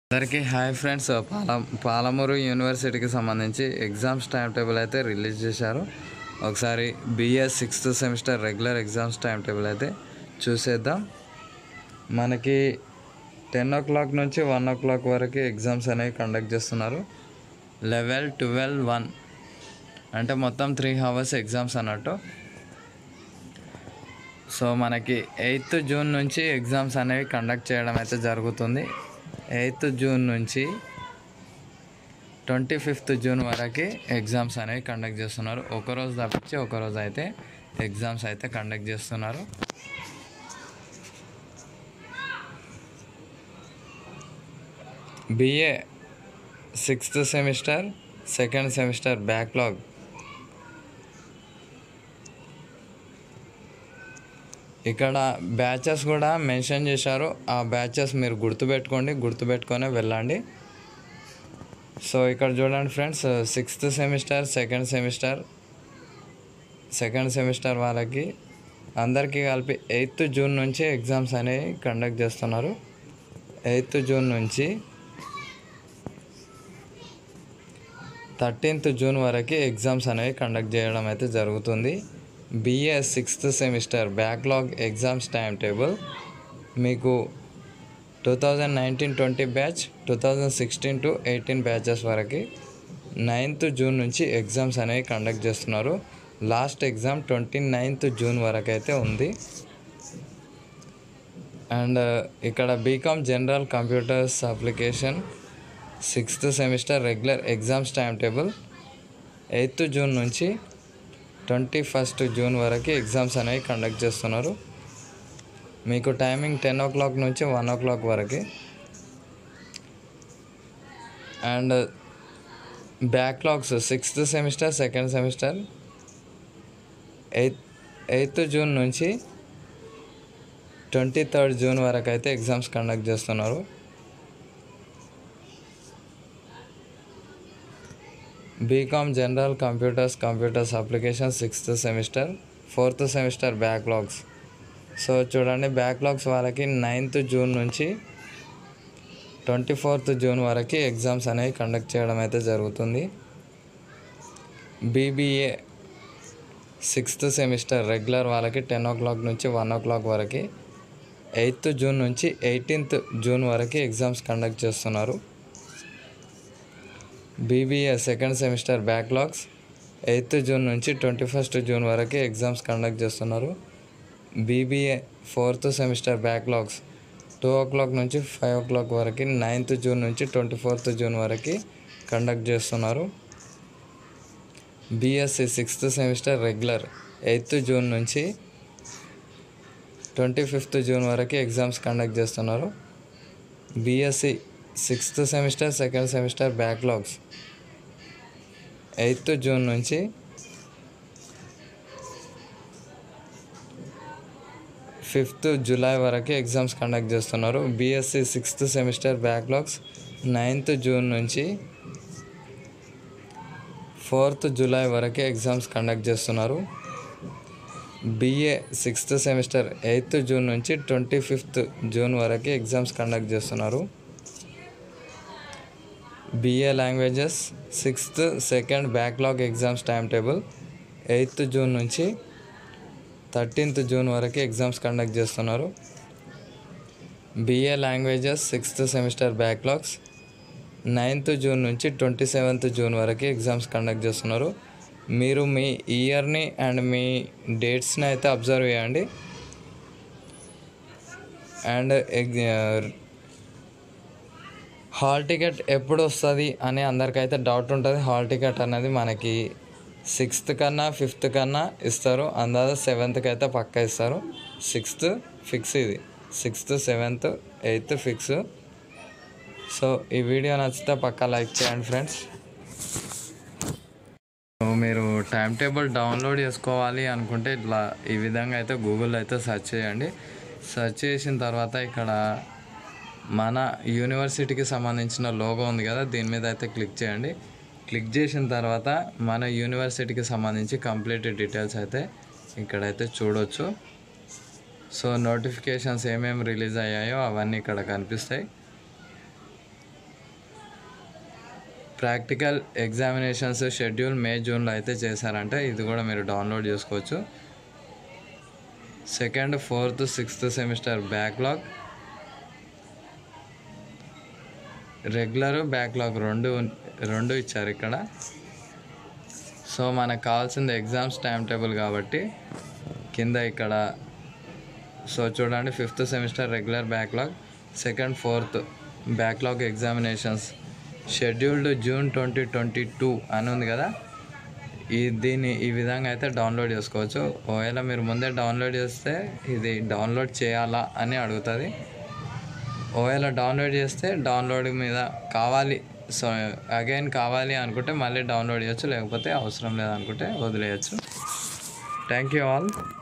అందరికీ hi friends పాల పాలమూరు యూనివర్సిటీకి సంబంధించి ఎగ్జామ్స్ టైం టేబుల్ అయితే రిలీజ్ చేశారు ఒకసారి BS sixth semester regular exams time table అయితే చూసేద్దాం మనకి టెన్ ఓ క్లాక్ నుంచి వన్ ఓ క్లాక్ వరకు ఎగ్జామ్స్ అనేవి కండక్ట్ చేస్తున్నారు లెవెల్ ట్వెల్వ్ వన్ అంటే మొత్తం త్రీ అవర్స్ ఎగ్జామ్స్ అన్నట్టు సో మనకి ఎయిత్ జూన్ నుంచి ఎగ్జామ్స్ అనేవి కండక్ట్ చేయడం అయితే జరుగుతుంది ఎయిత్ జూన్ నుంచి ట్వంటీ ఫిఫ్త్ జూన్ వరకు ఎగ్జామ్స్ అనేవి కండక్ట్ చేస్తున్నారు ఒకరోజు తప్పించి ఒకరోజు అయితే ఎగ్జామ్స్ అయితే కండక్ట్ చేస్తున్నారు BA sixth semester second semester backlog ఇక్కడ బ్యాచెస్ కూడా మెన్షన్ చేశారు ఆ బ్యాచెస్ మీరు గుర్తుపెట్టుకోండి గుర్తుపెట్టుకొని వెళ్ళండి సో ఇక్కడ చూడండి friends sixth semester second semester second semester వాళ్ళకి అందరికీ కలిపి ఎయిత్ జూన్ నుంచి ఎగ్జామ్స్ అనేవి కండక్ట్ చేస్తున్నారు ఎయిత్ జూన్ నుంచి థర్టీన్త్ జూన్ వరకు ఎగ్జామ్స్ అనేవి కండక్ట్ చేయడం అయితే జరుగుతుంది BA sixth semester backlog exams time table మీకు two thousand nineteen twenty batch two thousand sixteen to eighteen batches వరకు నైన్త్ జూన్ నుంచి ఎగ్జామ్స్ అనేవి కండక్ట్ చేస్తున్నారు last exam twenty ninth June వరకు అయితే ఉంది అండ్ ఇక్కడ BCom general computers application sixth semester regular exams time table eighth June నుంచి twenty first June వరకు ఎగ్జామ్స్ అనేవి కండక్ట్ చేస్తున్నారు మీకు టైమింగ్ టెన్ ఓ క్లాక్ నుంచి వన్ ఓ క్లాక్ వరకు and backlogs sixth semester second semester eighth eighth June నుంచి twenty third June వరకు అయితే ఎగ్జామ్స్ కండక్ట్ చేస్తున్నారు BCom general computers computers application sixth semester fourth semester backlogs so చూడండి backlogs వాళ్ళకి ninth June నుంచి twenty fourth June వరకు exams అనేవి conduct చేయడం అయితే జరుగుతుంది బీబీఏ సిక్స్త్ సెమిస్టర్ రెగ్యులర్ వాళ్ళకి టెన్ ఓ క్లాక్ నుంచి వన్ ఓ క్లాక్ వరకు ఎయిత్ జూన్ నుంచి ఎయిటీన్త్ జూన్ వరకు ఎగ్జామ్స్ కండక్ట్ చేస్తున్నారు BBA second semester backlogs eighth June నుంచి ట్వంటీ ఫస్ట్ జూన్ వరకు ఎగ్జామ్స్ కండక్ట్ చేస్తున్నారు BBA fourth semester backlogs two o'clock నుంచి ఫైవ్ ఓ క్లాక్ వరకు నైన్త్ జూన్ నుంచి ట్వంటీ ఫోర్త్ జూన్ వరకు కండక్ట్ చేస్తున్నారు BSc sixth semester regular eighth June నుంచి twenty fifth June వరకు ఎగ్జామ్స్ కండక్ట్ చేస్తున్నారు BSc sixth semester second semester backlogs eighth June నుంచి fifth July వరకు ఎగ్జామ్స్ కండక్ట్ చేస్తున్నారు BSc sixth semester backlogs ninth June నుంచి fourth July వరకు exams conduct చేస్తున్నారు BA sixth semester eighth June నుంచి twenty fifth June వరకు exams conduct చేస్తున్నారు BA languages sixth second backlog exams time table eighth June నుంచి thirteenth June వరకు exams conduct చేస్తున్నారు BA languages sixth semester backlogs ninth June నుంచి twenty seventh June వరకు exams conduct చేస్తున్నారు మీరు మీ ఇయర్ని and మీ డేట్స్ని అయితే అబ్జర్వ్ చేయండి అండ్ హాల్ టికెట్ ఎప్పుడు వస్తుంది అని అందరికైతే డౌట్ ఉంటుంది హాల్ టికెట్ అనేది మనకి సిక్స్త్ కన్నా ఫిఫ్త్ కన్నా ఇస్తారు అందాజ సెవెంత్కి అయితే పక్కా ఇస్తారు సిక్స్త్ ఫిక్స్ ఇది sixth seventh eighth fix so ఈ వీడియో నచ్చితే పక్కా లైక్ చేయండి ఫ్రెండ్స్ మీరు టైం టేబుల్ డౌన్లోడ్ చేసుకోవాలి అనుకుంటే ఇట్లా ఈ విధంగా అయితే గూగుల్లో అయితే సెర్చ్ చేయండి సెర్చ్ చేసిన తర్వాత ఇక్కడ మన యూనివర్సిటీకి సంబంధించిన లోగో ఉంది కదా దీని మీద అయితే క్లిక్ చేయండి క్లిక్ చేసిన తర్వాత మన యూనివర్సిటీకి సంబంధించి కంప్లీట్ డీటెయిల్స్ అయితే ఇక్కడైతే చూడొచ్చు సో నోటిఫికేషన్స్ ఏమేమి రిలీజ్ అయ్యాయో అవన్నీ ఇక్కడ కనిపిస్తాయి ప్రాక్టికల్ ఎగ్జామినేషన్స్ షెడ్యూల్ మే జూన్లో అయితే చేశారంటే ఇది కూడా మీరు డౌన్లోడ్ చేసుకోవచ్చు second fourth sixth semester backlog regular backlog రెండు రెండు ఇచ్చారు ఇక్కడ సో మనకు కావాల్సింది ఎగ్జామ్స్ టైం టేబుల్ కాబట్టి కింద ఇక్కడ సో చూడండి fifth semester regular backlog second fourth backlog examinations scheduled June twenty twenty two అని ఉంది కదా ఈ దీన్ని ఈ విధంగా అయితే డౌన్లోడ్ చేసుకోవచ్చు ఒకవేళ మీరు ముందే డౌన్లోడ్ చేస్తే ఇది డౌన్లోడ్ చేయాలా అని అడుగుతుంది ఒకవేళ డౌన్లోడ్ చేస్తే డౌన్లోడ్ మీద కావాలి సో అగైన్ కావాలి అనుకుంటే మళ్ళీ డౌన్లోడ్ చేయొచ్చు లేకపోతే అవసరం లేదనుకుంటే వదిలేయచ్చు థ్యాంక్ యూ ఆల్